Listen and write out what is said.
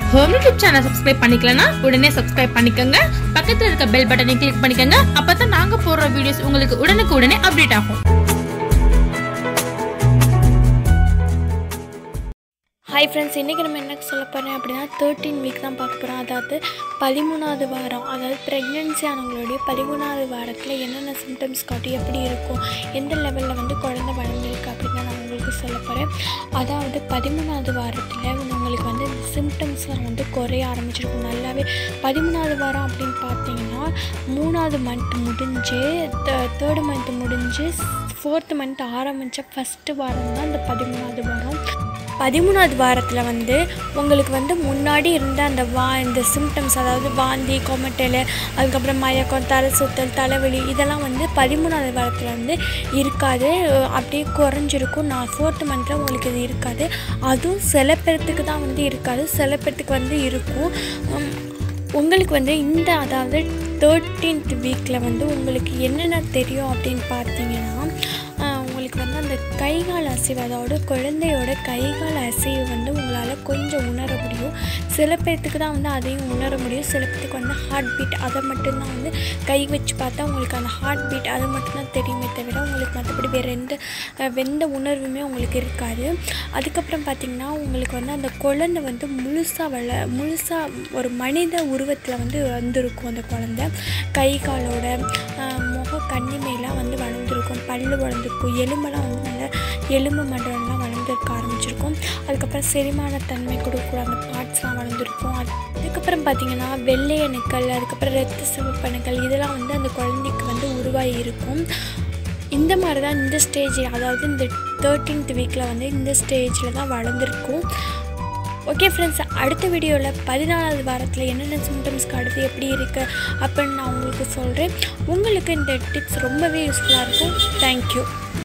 home YouTube channel subscribe பண்ணிக்கலனா உடனே subscribe பண்ணிக்கோங்க பக்கத்துல இருக்க பெல் பட்டனை கிளிக் பண்ணிக்கோங்க அப்பதான் நாங்க போடுற வீடியோஸ் உங்களுக்கு உடனுக்கு உடனே அப்டேட் ஆகும் ஹாய் ஃப்ரெண்ட்ஸ் இன்றைக்கி நம்ம என்ன சொல்ல போகிறோம் அப்படின்னா தேர்ட்டீன் வீக் தான் பார்க்க போகிறோம் அதாவது பதிமூணாவது வாரம் அதாவது ப்ரெக்னென்சி ஆனவங்களுடைய பதிமூணாவது வாரத்தில் என்னென்ன சிம்டம்ஸ் காட்டி எப்படி இருக்கும் எந்த லெவலில் வந்து குழந்தை வளர்ந்துருக்கு அப்படின்னு நான் உங்களுக்கு சொல்ல போகிறேன் அதாவது பதிமூணாவது வாரத்தில் உங்களுக்கு வந்து சிம்டம்ஸ்லாம் வந்து குறைய ஆரம்பிச்சிருக்கும் நல்லாவே பதிமூணாவது வாரம் அப்படின்னு பார்த்தீங்கன்னா மூணாவது மந்த் முடிஞ்சு தேர்டு மந்த் முடிஞ்சு ஃபோர்த்து மந்த் ஆரம்பித்த ஃபஸ்ட்டு வாரம் தான் இந்த பதிமூணாவது வாரம் பதிமூணாவது வாரத்தில் வந்து உங்களுக்கு வந்து முன்னாடி இருந்த அந்த வா இந்த சிம்டம்ஸ் அதாவது வாந்தி கொமட்டல் அதுக்கப்புறம் மயக்கம் தலை சுத்தல் தலைவலி இதெல்லாம் வந்து பதிமூணாவது வாரத்தில் வந்து இருக்காது அஹ் அப்படியே குறைஞ்சிருக்கும் நான் ஃபோர்த்து மந்தில் உங்களுக்கு இது இருக்காது அதுவும் சில பேர்த்துக்கு தான் வந்து இருக்காது சில பேர்த்துக்கு வந்து இருக்கும் உம், உங்களுக்கு வந்து இந்த அதாவது தேர்ட்டீன்த் வீக்கில் வந்து உங்களுக்கு என்னென்ன தெரியும் அப்படின்னு பார்த்தீங்கன்னா ஆஹ் உங்களுக்கு வந்து அந்த கைகால் அசைவு அதாவது குழந்தையோட கைகால் அசைவு வந்து உங்களால் கொஞ்சம் உணர முடியும் சில பேர்த்துக்கு தான் வந்து அதையும் உணர முடியும் சில பேர்த்துக்கு வந்து ஹார்ட் பீட் அதை மட்டும்தான் வந்து கை வச்சு பார்த்தா உங்களுக்கு அந்த ஹார்ட் பீட் அது மட்டும்தான் தெரியுமே தவிர உங்களுக்கு மற்றபடி வேறு எந்த அஹ், எந்த உணர்வுமே உங்களுக்கு இருக்காது அதுக்கப்புறம் பார்த்திங்கன்னா உங்களுக்கு வந்து அந்த குழந்தை வந்து முழுசாக வள முழுசாக ஒரு மனித உருவத்தில் வந்து வந்திருக்கும் அந்த குழந்தை கை காலோட ஆஹ், முக கண்ணிமையெல்லாம் வந்து வளர்ந்துருக்கும் பல்லு வளர்ந்துருக்கும் எலும்பெல்லாம் வந்து நல்லா எலும்பு மண்டலம்லாம் வளர்ந்துருக்க ஆரம்பிச்சிருக்கும் அதுக்கப்புறம் செரிமானத்தன்மை கொடுக்கக்கூடிய அந்த பார்ட்ஸ்லாம் வளர்ந்துருக்கும் அது அதுக்கப்புறம் பார்த்திங்கன்னா வெள்ளை அணுக்கள் அதுக்கப்புறம் ரத்த சிவப்பணுக்கள் இதெல்லாம் வந்து அந்த குழந்தைக்கு வந்து உருவாகி இருக்கும் இந்த மாதிரி தான் இந்த ஸ்டேஜ் அதாவது இந்த தேர்ட்டீன்த் வீக்கில் வந்து இந்த ஸ்டேஜில் தான் வளர்ந்துருக்கும் ஓகே ஃப்ரெண்ட்ஸ் அடுத்த வீடியோவில் பதினாலாவது வாரத்தில் என்னென்ன சிம்டம்ஸ்க்கு அடுத்து எப்படி இருக்குது அப்படின்னு நான் உங்களுக்கு சொல்கிறேன் உங்களுக்கு இந்த டிப்ஸ் ரொம்பவே யூஸ்ஃபுல்லாக இருக்கும் தேங்க்யூ